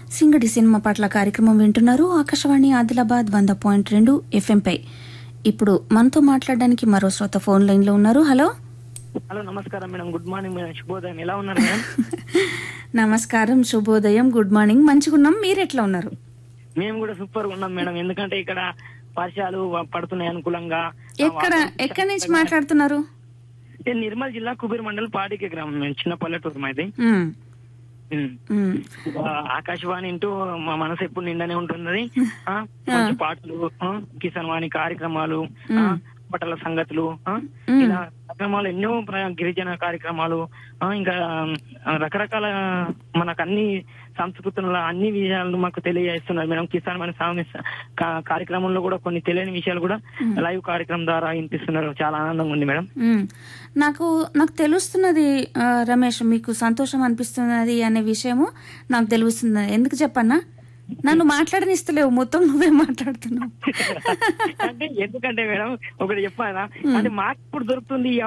సింగడి cinema పాటల కార్యక్రమం వింటున్నారు ఆకాశవాణి ఆదిలాబాద్ వంద పాయింట్ రెండు ఎఫ్ఎంపై ఇప్పుడు మనతో మాట్లాడడానికి మరో శ్రోత ఫోన్ లైన్ లో ఉన్నారు హలో హలో నమస్కారం మేడం గుడ్ మార్నింగ్ మేడం శుభోదయం ఎలా ఉన్నారు మేడం నమస్కారం శుభోదయం గుడ్ మార్నింగ్ మంచిగున్నాం మీరు ఎట్లా ఉన్నారు మేము కూడా సూపర్ గా ఉన్నాం మేడం ఎందుకంటే ఇక్కడ వర్షాలు వ- పడుతున్నాయి అనుకూలంగా ఎక్కడ ఎక్కడి నుంచి మాట్లాడుతున్నారు ఇది నిర్మల్ జిల్లా కుబీర్ మండల్ పాడికే గ్రామం మేము చిన్న పల్లెటూరు మాది ఉమ్, ఉమ్. ఉమ్, ఆ, ఆకాశవాణి ఇంటూ మా మనసు ఎప్పుడు నిండానే ఉంటున్నది ఆ, మంచి పాటలు ఆ, కిసాన్ వాణి కార్యక్రమాలు ఆ, బట్టల సంగతులు ఆ, ఇలా కార్యక్రమాలు ఎన్నో ప్ర- గిరిజన కార్యక్రమాలు ఆ, ఇంకా ఆ, రకరకాల మనకు అన్ని సంస్కృతుల అన్ని విషయాలు మాకు తెలియజేస్తున్నారు మేడం కిసాన్ వాణి సామి కా- కార్యక్రమంలో కూడా కొన్ని తెలియని విషయాలు కూడా లైవ్ కార్యక్రమం ద్వారా వినిపిస్తున్నారు చాలా ఆనందంగా ఉంది మేడం ఉమ్. నాకు నాకు తెలుస్తున్నది ఆ, రమేష్ మీకు సంతోషం అనిపిస్తున్నది అనే విషయము నాకు తెలుస్తున్నది ఎందుకు చెప్పన్నా నన్ను మాట్లాడనిస్తలేవు మొత్తం నువ్వే మాట్లాడుతున్నావు అంటే ఎందుకంటే మేడం ఒకటి చెప్పానా అంటే మాకు ఇప్పుడు దొరుకుతుంది ఈ